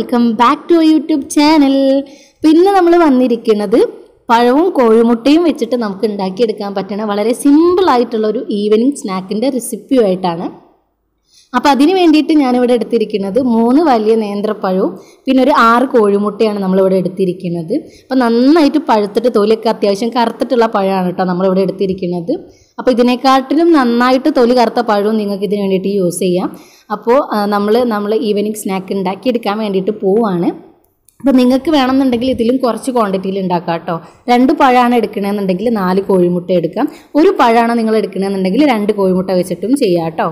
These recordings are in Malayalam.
welcome back to YouTube channel പിന്നെ നമ്മൾ വന്നിരിക്കുന്നത് പഴവും കോഴിമുട്ടയും വെച്ചിട്ട് നമുക്ക് ഉണ്ടാക്കിയെടുക്കാൻ പറ്റുന്ന വളരെ സിമ്പിൾ ആയിട്ടുള്ള ഒരു ഈവനിങ് സ്നാക്കിൻ്റെ റെസിപ്പിയുമായിട്ടാണ് അപ്പോൾ അതിന് വേണ്ടിയിട്ട് ഞാനിവിടെ എടുത്തിരിക്കുന്നത് മൂന്ന് വലിയ നേന്ത്രപ്പഴവും പിന്നെ ഒരു ആറ് കോഴിമുട്ടയാണ് നമ്മളിവിടെ എടുത്തിരിക്കുന്നത് അപ്പോൾ നന്നായിട്ട് പഴുത്തിട്ട് തൊലിയൊക്കെ അത്യാവശ്യം കറുത്തിട്ടുള്ള പഴമാണ് കേട്ടോ നമ്മളിവിടെ എടുത്തിരിക്കുന്നത് അപ്പോൾ ഇതിനെക്കാട്ടിലും നന്നായിട്ട് തൊലി കറുത്ത പഴവും നിങ്ങൾക്ക് ഇതിന് വേണ്ടിയിട്ട് യൂസ് ചെയ്യാം അപ്പോൾ നമ്മൾ നമ്മൾ ഈവനിങ് സ്നാക്ക് ഉണ്ടാക്കിയെടുക്കാൻ വേണ്ടിയിട്ട് പോവാണ് അപ്പോൾ നിങ്ങൾക്ക് വേണമെന്നുണ്ടെങ്കിൽ ഇതിലും കുറച്ച് ക്വാണ്ടിറ്റിയിൽ ഉണ്ടാക്കാം കേട്ടോ രണ്ട് പഴമാണ് എടുക്കണമെന്നുണ്ടെങ്കിൽ നാല് കോഴിമുട്ട എടുക്കാം ഒരു പഴമാണ് നിങ്ങൾ എടുക്കണമെന്നുണ്ടെങ്കിൽ രണ്ട് കോഴിമുട്ട വെച്ചിട്ടും ചെയ്യാം കേട്ടോ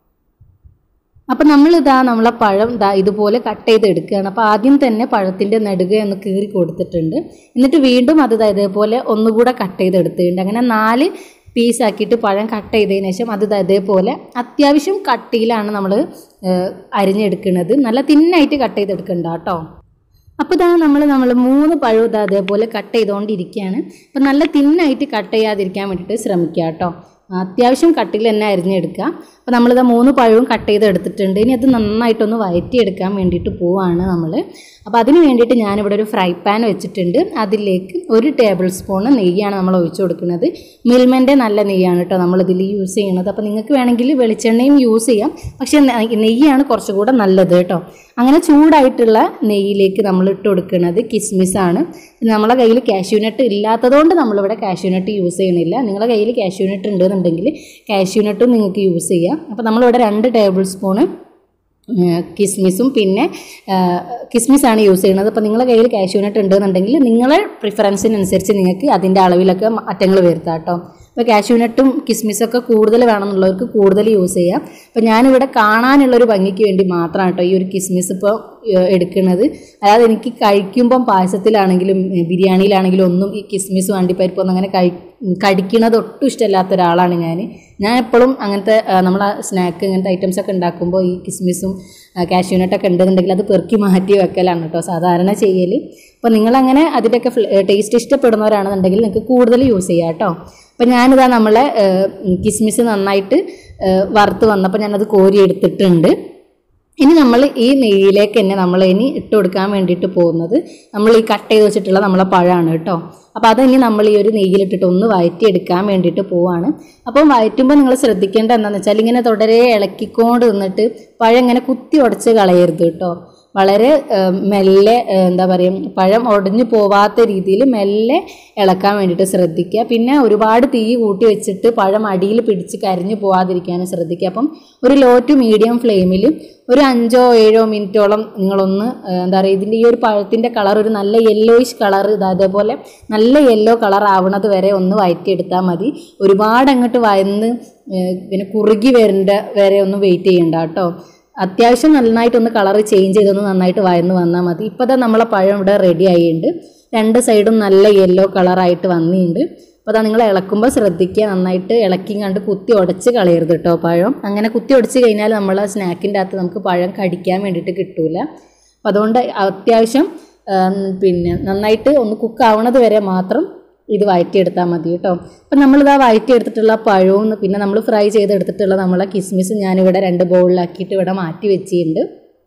അപ്പം നമ്മളിതാ നമ്മളെ പഴം ഇതാ ഇതുപോലെ കട്ട് ചെയ്ത് എടുക്കുകയാണ് അപ്പോൾ ആദ്യം തന്നെ പഴത്തിൻ്റെ നെടുക ഒന്ന് കീറി കൊടുത്തിട്ടുണ്ട് എന്നിട്ട് വീണ്ടും അത് ദാ ഇതേപോലെ ഒന്നുകൂടെ കട്ട് ചെയ്ത് എടുത്തിട്ടുണ്ട് അങ്ങനെ നാല് പീസാക്കിയിട്ട് പഴം കട്ട് ചെയ്തതിന് ശേഷം അത് ദാ ഇതേപോലെ അത്യാവശ്യം കട്ടിയിലാണ് നമ്മൾ അരിഞ്ഞെടുക്കുന്നത് നല്ല തിന്നായിട്ട് കട്ട് ചെയ്തെടുക്കണ്ട കേട്ടോ അപ്പോൾ ഇതാ നമ്മൾ നമ്മൾ മൂന്ന് പഴം ഇതാ അതേപോലെ കട്ട് ചെയ്തുകൊണ്ടിരിക്കുകയാണ് അപ്പം നല്ല തിന്നായിട്ട് കട്ട് ചെയ്യാതിരിക്കാൻ വേണ്ടിയിട്ട് ശ്രമിക്കുക കേട്ടോ അത്യാവശ്യം കട്ടിൽ തന്നെ അരിഞ്ഞെടുക്കുക അപ്പോൾ നമ്മളിത് മൂന്ന് പഴവും കട്ട് ചെയ്ത് എടുത്തിട്ടുണ്ട് ഇനി അത് നന്നായിട്ടൊന്ന് വയറ്റിയെടുക്കാൻ വേണ്ടിയിട്ട് പോവാണ് നമ്മൾ അപ്പോൾ അതിന് വേണ്ടിയിട്ട് ഞാനിവിടെ ഒരു ഫ്രൈ പാൻ വെച്ചിട്ടുണ്ട് അതിലേക്ക് ഒരു ടേബിൾ സ്പൂൺ നെയ്യാണ് നമ്മൾ ഒഴിച്ചു കൊടുക്കുന്നത് മിൽമൻ്റെ നല്ല നെയ്യാണ് കേട്ടോ നമ്മളിതിൽ യൂസ് ചെയ്യുന്നത് അപ്പോൾ നിങ്ങൾക്ക് വേണമെങ്കിൽ വെളിച്ചെണ്ണയും യൂസ് ചെയ്യാം പക്ഷേ നെയ്യാണ് കുറച്ചുകൂടെ നല്ലത് കേട്ടോ അങ്ങനെ ചൂടായിട്ടുള്ള നെയ്യിലേക്ക് നമ്മൾ ഇട്ട് കൊടുക്കുന്നത് കിസ്മിസാണ് നമ്മളെ കയ്യിൽ കാഷ്യൂനട്ട് ഇല്ലാത്തതുകൊണ്ട് നമ്മളിവിടെ കാഷ്യൂനട്ട് യൂസ് ചെയ്യണില്ല നിങ്ങളുടെ കയ്യിൽ കാഷ്യൂനട്ട് ഉണ്ടെന്നുണ്ടെങ്കിൽ കാഷ്യൂനട്ടും നിങ്ങൾക്ക് യൂസ് ചെയ്യാം അപ്പോൾ നമ്മളിവിടെ രണ്ട് ടേബിൾ സ്പൂണ് കിസ്മിസും പിന്നെ കിസ്മിസാണ് യൂസ് ചെയ്യുന്നത് അപ്പോൾ നിങ്ങളുടെ കയ്യിൽ കാഷ്യൂനട്ട് ഉണ്ടെന്നുണ്ടെങ്കിൽ നിങ്ങളെ പ്രിഫറൻസിനനുസരിച്ച് നിങ്ങൾക്ക് അതിൻ്റെ അളവിലൊക്കെ മാറ്റങ്ങൾ വരുത്താം കേട്ടോ അപ്പോൾ കാഷ്യൂനട്ടും കിസ്മിസൊക്കെ കൂടുതൽ വേണമെന്നുള്ളവർക്ക് കൂടുതൽ യൂസ് ചെയ്യാം അപ്പോൾ ഞാനിവിടെ കാണാനുള്ളൊരു ഭംഗിക്ക് വേണ്ടി മാത്രമാണ് കേട്ടോ ഈ ഒരു കിസ്മിസ് ഇപ്പോൾ എടുക്കുന്നത് അതായത് എനിക്ക് കഴിക്കുമ്പം പായസത്തിലാണെങ്കിലും ബിരിയാണിയിലാണെങ്കിലും ഒന്നും ഈ കിസ്മിസ് വണ്ടിപ്പരിപ്പൊന്നും അങ്ങനെ കഴി കടിക്കുന്നത് ഒട്ടും ഇഷ്ടമില്ലാത്ത ഒരാളാണ് ഞാൻ ഞാൻ എപ്പോഴും അങ്ങനത്തെ നമ്മൾ സ്നാക്ക് ഇങ്ങനത്തെ ഐറ്റംസ് ഒക്കെ ഉണ്ടാക്കുമ്പോൾ ഈ കിസ്മിസും കാഷ്യൂനട്ടൊക്കെ ഉണ്ടെന്നുണ്ടെങ്കിൽ അത് പെറുക്കി മാറ്റി വെക്കലാണ് കേട്ടോ സാധാരണ ചെയ്യൽ അപ്പോൾ നിങ്ങളങ്ങനെ അതിൻ്റെയൊക്കെ ടേസ്റ്റ് ഇഷ്ടപ്പെടുന്നവരാണെന്നുണ്ടെങ്കിൽ നിങ്ങൾക്ക് കൂടുതൽ യൂസ് ചെയ്യാം കേട്ടോ അപ്പോൾ ഞാനിതാ നമ്മളെ കിസ്മിസ് നന്നായിട്ട് വറുത്ത് വന്നപ്പോൾ ഞാനത് കോരി എടുത്തിട്ടുണ്ട് ഇനി നമ്മൾ ഈ നെയ്യിലേക്ക് തന്നെ നമ്മൾ ഇനി ഇട്ട് കൊടുക്കാൻ വേണ്ടിയിട്ട് പോകുന്നത് നമ്മൾ ഈ കട്ട് ചെയ്ത് വെച്ചിട്ടുള്ള നമ്മളെ പഴമാണ് കേട്ടോ അപ്പോൾ അത് ഇനി നമ്മൾ ഈ ഒരു നെയ്യിലിട്ടിട്ട് ഒന്ന് വയറ്റിയെടുക്കാൻ വേണ്ടിയിട്ട് പോവാണ് അപ്പം വയറ്റുമ്പോൾ നിങ്ങൾ ശ്രദ്ധിക്കേണ്ട എന്താണെന്ന് വെച്ചാൽ ഇങ്ങനെ തുടരെ ഇളക്കിക്കൊണ്ട് നിന്നിട്ട് പഴം ഇങ്ങനെ കുത്തി ഉടച്ച് കളയരുത് കേട്ടോ വളരെ മെല്ലെ എന്താ പറയുക പഴം ഉടഞ്ഞു പോവാത്ത രീതിയിൽ മെല്ലെ ഇളക്കാൻ വേണ്ടിയിട്ട് ശ്രദ്ധിക്കുക പിന്നെ ഒരുപാട് തീ കൂട്ടി വെച്ചിട്ട് പഴം അടിയിൽ പിടിച്ച് കരിഞ്ഞു പോവാതിരിക്കാനും ശ്രദ്ധിക്കുക അപ്പം ഒരു ലോ ടു മീഡിയം ഫ്ലെയിമിൽ ഒരു അഞ്ചോ ഏഴോ മിനിറ്റോളം നിങ്ങളൊന്ന് എന്താ പറയുക ഇതിൻ്റെ ഈ ഒരു പഴത്തിൻ്റെ കളർ ഒരു നല്ല യെല്ലോയിഷ് കളർ ഇത് അതേപോലെ നല്ല യെല്ലോ കളർ ആവണത് വരെ ഒന്ന് വയറ്റിയെടുത്താൽ മതി ഒരുപാട് അങ്ങോട്ട് വയന്ന് പിന്നെ കുറുകി വരേണ്ട വരെ ഒന്ന് വെയിറ്റ് ചെയ്യണ്ട കേട്ടോ അത്യാവശ്യം നന്നായിട്ടൊന്ന് കളർ ചേഞ്ച് ചെയ്തൊന്ന് നന്നായിട്ട് വയന്ന് വന്നാൽ മതി ഇപ്പോൾ തന്നെ നമ്മളെ പഴം ഇവിടെ റെഡി ആയിട്ടുണ്ട് രണ്ട് സൈഡും നല്ല യെല്ലോ കളറായിട്ട് വന്നിട്ടുണ്ട് അപ്പോൾ അതാ നിങ്ങൾ ഇളക്കുമ്പോൾ ശ്രദ്ധിക്കുക നന്നായിട്ട് ഇളക്കി കണ്ട് കുത്തി ഉടച്ച് കളയരുത് കേട്ടോ പഴം അങ്ങനെ കുത്തി ഉടച്ച് കഴിഞ്ഞാൽ നമ്മൾ സ്നാക്കിൻ്റെ അകത്ത് നമുക്ക് പഴം കടിക്കാൻ വേണ്ടിയിട്ട് കിട്ടൂല അപ്പോൾ അതുകൊണ്ട് അത്യാവശ്യം പിന്നെ നന്നായിട്ട് ഒന്ന് കുക്ക് ആവണത് വരെ മാത്രം ഇത് വഴറ്റിയെടുത്താൽ മതി കേട്ടോ അപ്പം നമ്മളിതാ വഴറ്റിയെടുത്തിട്ടുള്ള പഴവും പിന്നെ നമ്മൾ ഫ്രൈ ചെയ്തെടുത്തിട്ടുള്ള നമ്മളെ കിസ്മിസ് ഞാനിവിടെ രണ്ട് ബൗളിലാക്കിയിട്ട് ഇവിടെ മാറ്റി വെച്ചിട്ടുണ്ട്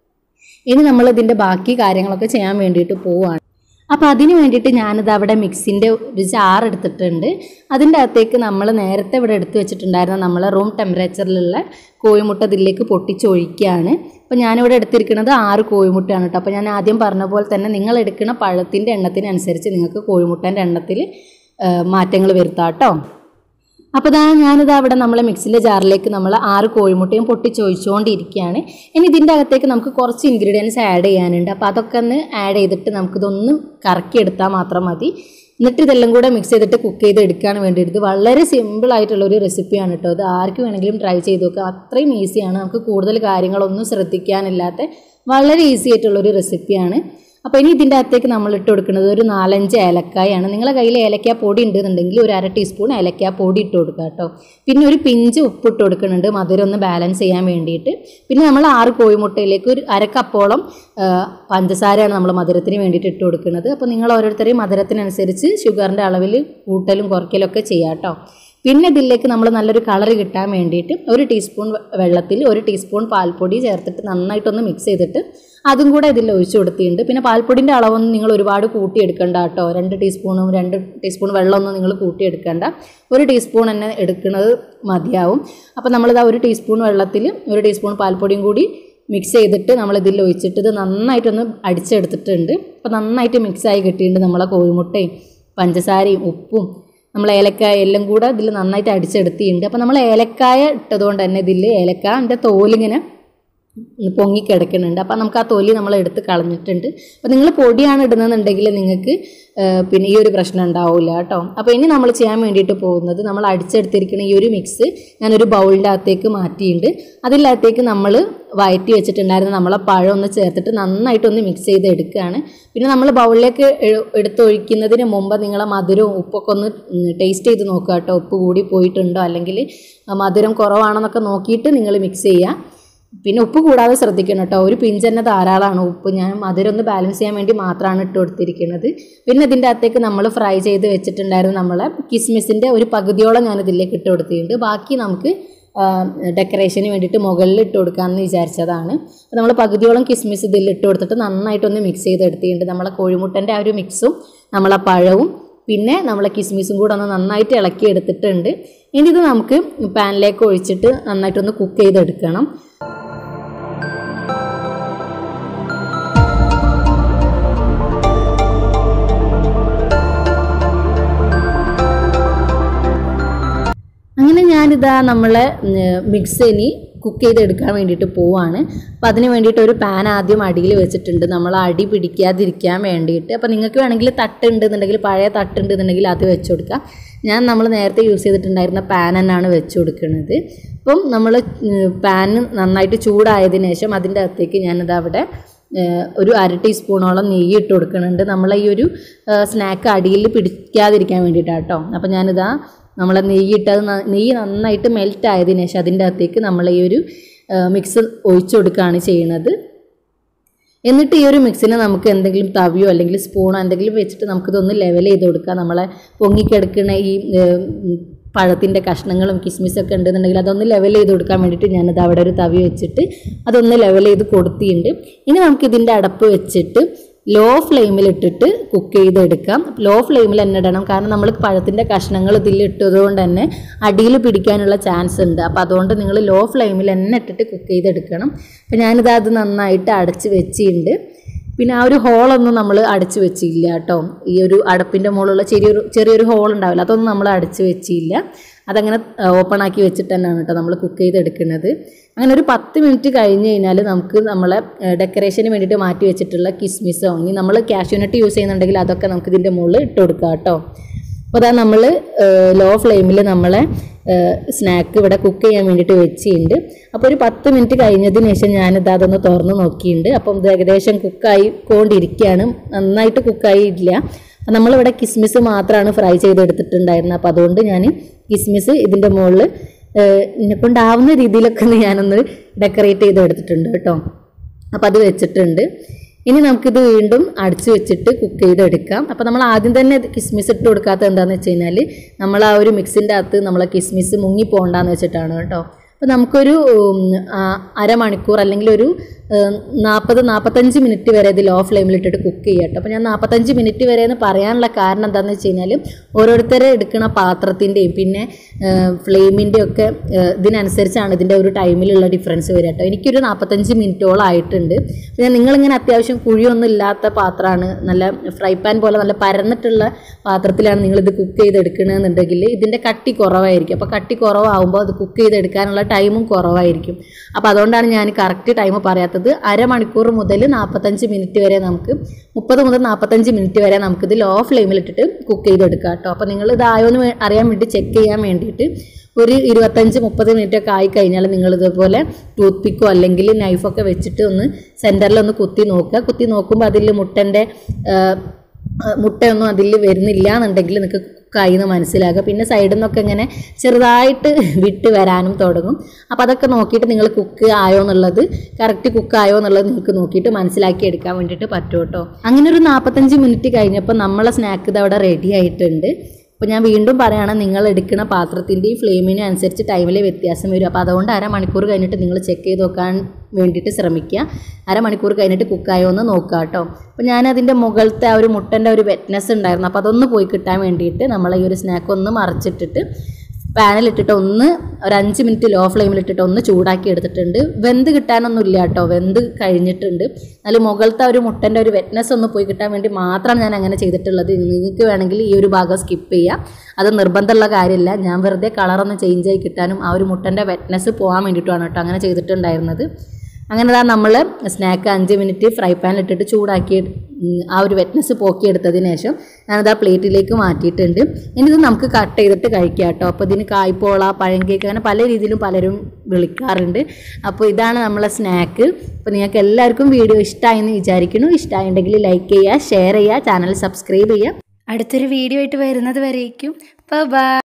ഇനി നമ്മൾ ഇതിൻ്റെ ബാക്കി കാര്യങ്ങളൊക്കെ ചെയ്യാൻ വേണ്ടിയിട്ട് പോവുകയാണ് അപ്പോൾ അതിന് വേണ്ടിയിട്ട് ഞാനിത് അവിടെ മിക്സിൻ്റെ ഒരു ജാർ എടുത്തിട്ടുണ്ട് അതിൻ്റെ അകത്തേക്ക് നമ്മൾ നേരത്തെ ഇവിടെ എടുത്തു വെച്ചിട്ടുണ്ടായിരുന്ന നമ്മളെ റൂം ടെമ്പറേച്ചറിലുള്ള കോഴിമുട്ട ഇതിലേക്ക് പൊട്ടിച്ചൊഴിക്കുകയാണ് അപ്പോൾ ഞാനിവിടെ എടുത്തിരിക്കുന്നത് ആറ് കോഴിമുട്ടയാണ് കേട്ടോ അപ്പോൾ ഞാൻ ആദ്യം പറഞ്ഞ പോലെ തന്നെ നിങ്ങൾ എടുക്കുന്ന പഴത്തിൻ്റെ എണ്ണത്തിനനുസരിച്ച് നിങ്ങൾക്ക് കോഴിമുട്ടേൻ്റെ എണ്ണത്തിൽ മാറ്റങ്ങൾ വരുത്താം കേട്ടോ അപ്പോൾ ഇതാ ഞാനിത് അവിടെ നമ്മളെ മിക്സിൻ്റെ ജാറിലേക്ക് നമ്മൾ ആറ് കോഴിമുട്ടയും പൊട്ടിച്ചൊഴിച്ചുകൊണ്ടിരിക്കുകയാണ് ഇനി ഇതിൻ്റെ അകത്തേക്ക് നമുക്ക് കുറച്ച് ഇൻഗ്രീഡിയൻസ് ആഡ് ചെയ്യാനുണ്ട് അപ്പോൾ അതൊക്കെ ഒന്ന് ആഡ് ചെയ്തിട്ട് നമുക്കിതൊന്ന് കറക്കിയെടുത്താൽ മാത്രം മതി എന്നിട്ട് ഇതെല്ലാം കൂടെ മിക്സ് ചെയ്തിട്ട് കുക്ക് ചെയ്ത് എടുക്കാൻ വേണ്ടിയിട്ട് ഇത് വളരെ സിമ്പിൾ ആയിട്ടുള്ള ഒരു റെസിപ്പിയാണ് കേട്ടോ ഇത് ആർക്ക് വേണമെങ്കിലും ട്രൈ ചെയ്ത് നോക്കുക അത്രയും ഈസിയാണ് നമുക്ക് കൂടുതൽ കാര്യങ്ങളൊന്നും ശ്രദ്ധിക്കാനില്ലാത്ത വളരെ ഈസി ആയിട്ടുള്ളൊരു റെസിപ്പിയാണ് അപ്പോൾ ഇനി ഇതിൻ്റെ അകത്തേക്ക് നമ്മൾ ഇട്ട് കൊടുക്കുന്നത് ഒരു നാലഞ്ച് ഏലക്കായാണ് നിങ്ങളുടെ കയ്യിൽ ഏലക്കാ പൊടി ഉണ്ടെന്നുണ്ടെങ്കിൽ ഒരു അര ടീസ്പൂൺ ഏലക്കാ പൊടി ഇട്ട് കൊടുക്കുക കേട്ടോ പിന്നെ ഒരു പിഞ്ച് ഉപ്പ് ഇട്ട് കൊടുക്കുന്നുണ്ട് മധുരം ഒന്ന് ബാലൻസ് ചെയ്യാൻ വേണ്ടിയിട്ട് പിന്നെ നമ്മൾ ആറ് കോഴിമുട്ടയിലേക്ക് ഒരു അര കപ്പോളം പഞ്ചസാരയാണ് നമ്മൾ മധുരത്തിന് വേണ്ടിയിട്ട് ഇട്ട് കൊടുക്കുന്നത് അപ്പോൾ നിങ്ങൾ ഓരോരുത്തരെയും മധുരത്തിനനുസരിച്ച് ഷുഗറിൻ്റെ അളവിൽ കൂട്ടലും കുറയ്ക്കലും ഒക്കെ ചെയ്യാം കേട്ടോ പിന്നെ ഇതിലേക്ക് നമ്മൾ നല്ലൊരു കളർ കിട്ടാൻ വേണ്ടിയിട്ട് ഒരു ടീസ്പൂൺ വെള്ളത്തിൽ ഒരു ടീസ്പൂൺ പാൽപ്പൊടി ചേർത്തിട്ട് നന്നായിട്ടൊന്ന് മിക്സ് ചെയ്തിട്ട് അതും കൂടെ ഇതിൽ ഒഴിച്ചു കൊടുത്തിട്ടുണ്ട് പിന്നെ പാൽപ്പൊടിൻ്റെ അളവൊന്നും നിങ്ങൾ ഒരുപാട് കൂട്ടിയെടുക്കണ്ട കേട്ടോ രണ്ട് ടീസ്പൂണും രണ്ട് ടീസ്പൂൺ വെള്ളമൊന്നും നിങ്ങൾ കൂട്ടിയെടുക്കണ്ട ഒരു ടീസ്പൂൺ തന്നെ എടുക്കുന്നത് മതിയാവും അപ്പോൾ നമ്മളിതാ ഒരു ടീസ്പൂൺ വെള്ളത്തിൽ ഒരു ടീസ്പൂൺ പാൽപ്പൊടിയും കൂടി മിക്സ് ചെയ്തിട്ട് നമ്മൾ ഇതിൽ ഒഴിച്ചിട്ട് ഇത് നന്നായിട്ടൊന്ന് അടിച്ചെടുത്തിട്ടുണ്ട് അപ്പോൾ നന്നായിട്ട് മിക്സായി കിട്ടിയിട്ടുണ്ട് നമ്മളെ കോഴിമുട്ടയും പഞ്ചസാരയും ഉപ്പും നമ്മൾ ഏലക്കായ എല്ലാം കൂടെ ഇതിൽ നന്നായിട്ട് അടിച്ചെടുത്തിട്ടുണ്ട് അപ്പോൾ നമ്മൾ ഏലക്കായ ഇട്ടതുകൊണ്ട് തന്നെ ഇതിൽ ഏലക്കായൻ്റെ തോലിങ്ങനെ പൊങ്ങിക്കിടക്കുന്നുണ്ട് അപ്പോൾ നമുക്ക് ആ തൊലി നമ്മൾ എടുത്ത് കളഞ്ഞിട്ടുണ്ട് അപ്പോൾ നിങ്ങൾ പൊടിയാണ് ഇടുന്നതെന്നുണ്ടെങ്കിൽ നിങ്ങൾക്ക് ആ, പിന്നെ ഈ ഒരു പ്രശ്നം ഉണ്ടാവില്ല കേട്ടോ അപ്പോൾ ഇനി നമ്മൾ ചെയ്യാൻ വേണ്ടിയിട്ട് പോകുന്നത് നമ്മൾ അടിച്ചെടുത്തിരിക്കുന്ന ഈ ഒരു മിക്സ് ഞാനൊരു ബൗളിൻ്റെ അകത്തേക്ക് മാറ്റിയിട്ടുണ്ട് അതിലകത്തേക്ക് നമ്മൾ വയറ്റി വെച്ചിട്ടുണ്ടായിരുന്ന നമ്മളെ പഴം ഒന്ന് ചേർത്തിട്ട് നന്നായിട്ടൊന്ന് മിക്സ് ചെയ്ത് എടുക്കുകയാണ് പിന്നെ നമ്മൾ ബൗളിലേക്ക് എ- എടുത്തൊഴിക്കുന്നതിന് മുമ്പ് നിങ്ങളെ മധുരവും ഉപ്പൊക്കെ ഒന്ന് ടേസ്റ്റ് ചെയ്ത് നോക്കുക കേട്ടോ ഉപ്പ് കൂടി പോയിട്ടുണ്ടോ അല്ലെങ്കിൽ മധുരം കുറവാണെന്നൊക്കെ നോക്കിയിട്ട് നിങ്ങൾ മിക്സ് ചെയ്യുക പിന്നെ ഉപ്പ് കൂടാതെ ശ്രദ്ധിക്കണം കേട്ടോ ഒരു പിഞ്ച് തന്നെ ധാരാളമാണ് ഉപ്പ് ഞാൻ മധുരം ഒന്ന് ബാലൻസ് ചെയ്യാൻ വേണ്ടി മാത്രമാണ് ഇട്ട് കൊടുത്തിരിക്കുന്നത് പിന്നെ ഇതിൻ്റെ അകത്തേക്ക് നമ്മൾ ഫ്രൈ ചെയ്ത് വെച്ചിട്ടുണ്ടായിരുന്ന നമ്മളെ കിസ്മിസിൻ്റെ ഒരു പകുതിയോളം ഞാൻ ഇതിലേക്ക് ഇട്ട് കൊടുത്തിട്ടുണ്ട് ബാക്കി നമുക്ക് ഡെക്കറേഷന് വേണ്ടിയിട്ട് മുകളിൽ ഇട്ട് കൊടുക്കാമെന്ന് വിചാരിച്ചതാണ് അപ്പോൾ നമ്മൾ പകുതിയോളം കിസ്മിസ് ഇതിൽ ഇട്ട് കൊടുത്തിട്ട് നന്നായിട്ടൊന്ന് മിക്സ് ചെയ്തെടുത്തിട്ടുണ്ട് നമ്മളെ കോഴിമുട്ടൻ്റെ ആ ഒരു മിക്സും നമ്മളെ പഴവും പിന്നെ നമ്മളെ കിസ്മിസും കൂടെ ഒന്ന് നന്നായിട്ട് ഇളക്കി എടുത്തിട്ടുണ്ട് ഇനി ഇത് നമുക്ക് പാനിലേക്ക് ഒഴിച്ചിട്ട് നന്നായിട്ടൊന്ന് കുക്ക് ചെയ്തെടുക്കണം അങ്ങനെ ഞാനിതാ നമ്മളെ മിക്സ് ഇനി കുക്ക് ചെയ്തെടുക്കാൻ വേണ്ടിയിട്ട് പോവാണ് അപ്പോൾ അതിന് വേണ്ടിയിട്ട് ഒരു പാൻ ആദ്യം അടിയിൽ വെച്ചിട്ടുണ്ട് നമ്മൾ അടി പിടിക്കാതിരിക്കാൻ വേണ്ടിയിട്ട് അപ്പോൾ നിങ്ങൾക്ക് വേണമെങ്കിൽ തട്ടുണ്ട് എന്നുണ്ടെങ്കിൽ പഴയ തട്ടുണ്ട് എന്നുണ്ടെങ്കിൽ അത് വെച്ച് കൊടുക്കാം ഞാൻ നമ്മൾ നേരത്തെ യൂസ് ചെയ്തിട്ടുണ്ടായിരുന്ന പാൻ തന്നെയാണ് വെച്ച് കൊടുക്കുന്നത് അപ്പം നമ്മൾ പാൻ നന്നായിട്ട് ചൂടായതിനു ശേഷം അതിൻ്റെ അകത്തേക്ക് ഞാനിത് അവിടെ ഏഹ് ഒരു അര ടീസ്പൂണോളം നെയ്യ് ഇട്ട് കൊടുക്കുന്നുണ്ട് നമ്മളെ ഈ ഒരു സ്നാക്ക് അടിയിൽ പിടിക്കാതിരിക്കാൻ വേണ്ടിയിട്ടാണ് കേട്ടോ അപ്പോൾ ഞാനിതാ നമ്മളെ നെയ്യ് ഇട്ട് അത് ന- നെയ്യ് നന്നായിട്ട് മെൽറ്റ് ആയതിനു ശേഷം അതിൻ്റെ അകത്തേക്ക് നമ്മൾ ഈ ഒരു മിക്സ് ഒഴിച്ചു കൊടുക്കുകയാണ് ചെയ്യുന്നത് എന്നിട്ട് ഈ ഒരു മിക്സിനെ നമുക്ക് എന്തെങ്കിലും തവിയോ അല്ലെങ്കിൽ സ്പൂണോ എന്തെങ്കിലും വെച്ചിട്ട് നമുക്കിതൊന്ന് ലെവൽ ചെയ്ത് കൊടുക്കാം നമ്മളെ പൊങ്ങിക്കിടക്കുന്ന ഈ പഴത്തിൻ്റെ കഷ്ണങ്ങളും കിസ്മിസൊക്കെ ഉണ്ടെന്നുണ്ടെങ്കിൽ അതൊന്ന് ലെവൽ ചെയ്ത് കൊടുക്കാൻ വേണ്ടിയിട്ട് ഞാനത് അവിടെ ഒരു തവി വെച്ചിട്ട് അതൊന്ന് ലെവൽ ചെയ്ത് കൊടുത്തിട്ടുണ്ട് ഇനി നമുക്ക് ഇതിൻ്റെ അടപ്പ് വെച്ചിട്ട് ലോ ഫ്ലെയിമിലിട്ടിട്ട് കുക്ക് ചെയ്തെടുക്കാം ലോ ഫ്ലെയിമിൽ തന്നെ ഇടണം കാരണം നമ്മൾ പഴത്തിൻ്റെ കഷ്ണങ്ങൾ ഇതിൽ ഇട്ടതുകൊണ്ട് തന്നെ അടിയിൽ പിടിക്കാനുള്ള ചാൻസ് ഉണ്ട് അപ്പോൾ അതുകൊണ്ട് നിങ്ങൾ ലോ ഫ്ലെയിമിൽ തന്നെ ഇട്ടിട്ട് കുക്ക് ചെയ്തെടുക്കണം അപ്പോൾ ഞാനിത് അത് നന്നായിട്ട് അടച്ച് വെച്ചിട്ടുണ്ട് പിന്നെ ആ ഒരു ഹോളൊന്നും നമ്മൾ അടച്ചു വെച്ചില്ല കേട്ടോ ഈ ഒരു അടപ്പിൻ്റെ മുകളിലുള്ള ചെറിയൊരു ചെറിയൊരു ഹോൾ ഉണ്ടാവില്ല അതൊന്നും നമ്മൾ അടച്ചു വെച്ചില്ല അതങ്ങനെ ഓപ്പൺ ആക്കി വെച്ചിട്ട് തന്നെയാണ് കേട്ടോ നമ്മൾ കുക്ക് ചെയ്തെടുക്കുന്നത് അങ്ങനെ ഒരു പത്ത് മിനിറ്റ് കഴിഞ്ഞ് കഴിഞ്ഞാൽ നമുക്ക് നമ്മളെ ഡെക്കറേഷന് വേണ്ടിയിട്ട് മാറ്റി വെച്ചിട്ടുള്ള കിസ്മിസോ ഇനി നമ്മൾ കാഷ്യൂനട്ട് യൂസ് ചെയ്യുന്നുണ്ടെങ്കിൽ അതൊക്കെ നമുക്ക് ഇതിൻ്റെ മുകളിൽ ഇട്ട് കൊടുക്കാം കേട്ടോ അപ്പോൾ അതാ നമ്മൾ ലോ ഫ്ലെയിമിൽ നമ്മളെ സ്നാക്ക് ഇവിടെ കുക്ക് ചെയ്യാൻ വേണ്ടിയിട്ട് വെച്ചിട്ടുണ്ട് അപ്പോൾ ഒരു പത്ത് മിനിറ്റ് കഴിഞ്ഞതിന് ശേഷം ഞാനിത് അതൊന്ന് തുറന്ന് നോക്കിയിട്ടുണ്ട് അപ്പം ഇത് ഏകദേശം കുക്കായി കൊണ്ടിരിക്കുകയാണ് നന്നായിട്ട് കുക്കായി ഇല്ല അപ്പം നമ്മളിവിടെ കിസ്മിസ് മാത്രമാണ് ഫ്രൈ ചെയ്തെടുത്തിട്ടുണ്ടായിരുന്നത് അപ്പോൾ അതുകൊണ്ട് ഞാൻ കിസ്മിസ് ഇതിൻ്റെ മുകളിൽ എന്നെ കൊണ്ടാവുന്ന രീതിയിലൊക്കെ ഒന്ന് ഞാനൊന്ന് ഡെക്കറേറ്റ് ചെയ്ത് എടുത്തിട്ടുണ്ട് കേട്ടോ അപ്പോൾ അത് വെച്ചിട്ടുണ്ട് ഇനി നമുക്കിത് വീണ്ടും അടച്ചു വെച്ചിട്ട് കുക്ക് ചെയ്തെടുക്കാം അപ്പോൾ നമ്മൾ ആദ്യം തന്നെ ഇത് കിസ്മിസ് ഇട്ട് കൊടുക്കാത്തത് എന്താണെന്ന് വെച്ച് കഴിഞ്ഞാൽ നമ്മൾ ആ ഒരു മിക്സിൻ്റെ അകത്ത് നമ്മളെ കിസ്മിസ് മുങ്ങി പോകണ്ടെന്ന് വെച്ചിട്ടാണ് കേട്ടോ അപ്പോൾ നമുക്കൊരു ഉം, ആ, അരമണിക്കൂർ അല്ലെങ്കിൽ ഒരു നാൽപ്പത് നാൽപ്പത്തഞ്ച് മിനിറ്റ് വരെ ഇത് ലോ ഫ്ലെയിമിലിട്ടിട്ട് കുക്ക് ചെയ്യാം കേട്ടോ അപ്പോൾ ഞാൻ നാൽപ്പത്തഞ്ച് മിനിറ്റ് വരെ എന്ന് പറയാനുള്ള കാരണം എന്താണെന്ന് വെച്ച് കഴിഞ്ഞാൽ ഓരോരുത്തരെ എടുക്കുന്ന പാത്രത്തിൻ്റെയും പിന്നെ ഫ്ലെയിമിൻ്റെയും ഒക്കെ ആ, ഇതിനനുസരിച്ചാണ് ഇതിൻ്റെ ഒരു ടൈമിലുള്ള ഡിഫറൻസ് വരിക കേട്ടോ എനിക്കൊരു നാൽപ്പത്തഞ്ച് മിനിറ്റോളം ആയിട്ടുണ്ട് പിന്നെ നിങ്ങളിങ്ങനെ അത്യാവശ്യം കുഴിയൊന്നും ഇല്ലാത്ത പാത്രമാണ് നല്ല ഫ്രൈ പാൻ പോലെ നല്ല പരന്നിട്ടുള്ള പാത്രത്തിലാണ് നിങ്ങളിത് കുക്ക് ചെയ്തെടുക്കണമെന്നുണ്ടെങ്കിൽ ഇതിൻ്റെ കട്ടി കുറവായിരിക്കും അപ്പോൾ കട്ടി കുറവാകുമ്പോൾ അത് കുക്ക് ചെയ്തെടുക്കാനുള്ള ടൈമും കുറവായിരിക്കും അപ്പോൾ അതുകൊണ്ടാണ് ഞാൻ കറക്റ്റ് ടൈം പറയാത്തത് അരമണിക്കൂർ മുതൽ നാൽപ്പത്തഞ്ച് മിനിറ്റ് വരെ നമുക്ക് മുപ്പത് മുതൽ നാൽപ്പത്തഞ്ച് മിനിറ്റ് വരെ നമുക്കിത് ലോ ഫ്ലെയിമിലിട്ടിട്ട് കുക്ക് ചെയ്തെടുക്കാം കേട്ടോ അപ്പോൾ നിങ്ങൾ ഇതായോന്ന് വേ- അറിയാൻ വേണ്ടി ചെക്ക് ചെയ്യാൻ വേണ്ടിയിട്ട് ഒരു ഇരുപത്തഞ്ച് മുപ്പത് മിനിറ്റ് ഒക്കെ ആയി കഴിഞ്ഞാൽ നിങ്ങൾ ഇതുപോലെ ടൂത്ത് പിക്കോ അല്ലെങ്കിൽ നൈഫൊക്കെ വെച്ചിട്ട് ഒന്ന് സെൻറ്ററിൽ ഒന്ന് കുത്തി നോക്കുക കുത്തി നോക്കുമ്പോൾ അതിൽ മുട്ടൻ്റെ മുട്ടയൊന്നും അതിൽ വരുന്നില്ല എന്നുണ്ടെങ്കിൽ നിങ്ങൾക്ക് കുക്കായി എന്ന് മനസ്സിലാക്കുക പിന്നെ സൈഡിൽ നിന്നൊക്കെ ഇങ്ങനെ ചെറുതായിട്ട് വിട്ട് വരാനും തുടങ്ങും അപ്പോൾ അതൊക്കെ നോക്കിയിട്ട് നിങ്ങൾ കുക്ക് ആയോ എന്നുള്ളത് കറക്റ്റ് കുക്ക് ആയോ എന്നുള്ളത് നിങ്ങൾക്ക് നോക്കിയിട്ട് മനസ്സിലാക്കി എടുക്കാൻ വേണ്ടിയിട്ട് പറ്റും കേട്ടോ അങ്ങനെ ഒരു നാൽപ്പത്തഞ്ച് മിനിറ്റ് കഴിഞ്ഞപ്പോൾ നമ്മളെ സ്നാക്ക് ഇത് അവിടെ റെഡി ആയിട്ടുണ്ട് അപ്പോൾ ഞാൻ വീണ്ടും പറയുകയാണ് നിങ്ങൾ എടുക്കുന്ന പാത്രത്തിൻ്റെയും ഫ്ലെയിമിനും അനുസരിച്ച് ടൈമിൽ വ്യത്യാസം വരും അപ്പോൾ അതുകൊണ്ട് അരമണിക്കൂർ കഴിഞ്ഞിട്ട് നിങ്ങൾ ചെക്ക് ചെയ്ത് നോക്കാൻ വേണ്ടിയിട്ട് ശ്രമിക്കുക അരമണിക്കൂർ കഴിഞ്ഞിട്ട് കുക്കായോ എന്ന് നോക്കുക കേട്ടോ അപ്പോൾ ഞാൻ അതിൻ്റെ മുകളിലത്തെ ആ ഒരു മുട്ടൻ്റെ ഒരു വെറ്റ്നെസ് ഉണ്ടായിരുന്നു അപ്പോൾ അതൊന്ന് പോയി കിട്ടാൻ വേണ്ടിയിട്ട് നമ്മൾ ഈ ഒരു സ്നാക്ക് ഒന്ന് മറച്ചിട്ടിട്ട് പാനിലിട്ടിട്ട് ഒന്ന് ഒരു അഞ്ച് മിനിറ്റ് ലോ ഫ്ലെയിമിലിട്ടിട്ട് ഒന്ന് ചൂടാക്കി എടുത്തിട്ടുണ്ട് വെന്ത് കിട്ടാനൊന്നും ഇല്ല കേട്ടോ വെന്ത് കഴിഞ്ഞിട്ടുണ്ട് അതിൽ മുകളിലത്തെ ഒരു മുട്ടൻ്റെ ഒരു വെറ്റ്നെസ് ഒന്ന് പോയി കിട്ടാൻ വേണ്ടി മാത്രമാണ് ഞാൻ അങ്ങനെ ചെയ്തിട്ടുള്ളത് നിങ്ങൾക്ക് വേണമെങ്കിൽ ഈ ഒരു ഭാഗം സ്കിപ്പ് ചെയ്യാം അത് നിർബന്ധമുള്ള കാര്യമില്ല ഞാൻ വെറുതെ കളറൊന്ന് ചേഞ്ച് ആയി കിട്ടാനും ആ ഒരു മുട്ടൻ്റെ വെറ്റ്നെസ് പോകാൻ വേണ്ടിയിട്ടുമാണ് കേട്ടോ അങ്ങനെ ചെയ്തിട്ടുണ്ടായിരുന്നത് അങ്ങനെ ദാ നമ്മൾ സ്നാക്ക് അഞ്ച് മിനിറ്റ് ഫ്രൈ പാനിലിട്ടിട്ട് ചൂടാക്കി ഉം, ആ ഒരു വെറ്റ്നസ് പോക്കിയെടുത്തതിന് ശേഷം ഞാനത് ആ പ്ലേറ്റിലേക്ക് മാറ്റിയിട്ടുണ്ട് ഇനി ഇത് നമുക്ക് കട്ട് ചെയ്തിട്ട് കഴിക്കാം കേട്ടോ അപ്പോൾ ഇതിന് കായ്പോള പഴം കേക്ക് അങ്ങനെ പല രീതിയിലും പലരും വിളിക്കാറുണ്ട് അപ്പോൾ ഇതാണ് നമ്മളെ സ്നാക്ക് അപ്പോൾ നിങ്ങൾക്ക് എല്ലാവർക്കും വീഡിയോ ഇഷ്ടമായെന്ന് വിചാരിക്കുന്നു ഇഷ്ടമായിട്ടുണ്ടെങ്കിൽ ലൈക്ക് ചെയ്യുക ഷെയർ ചെയ്യുക ചാനൽ സബ്സ്ക്രൈബ് ചെയ്യുക അടുത്തൊരു വീഡിയോ ആയിട്ട് വരുന്നത് വരേക്കും ബൈ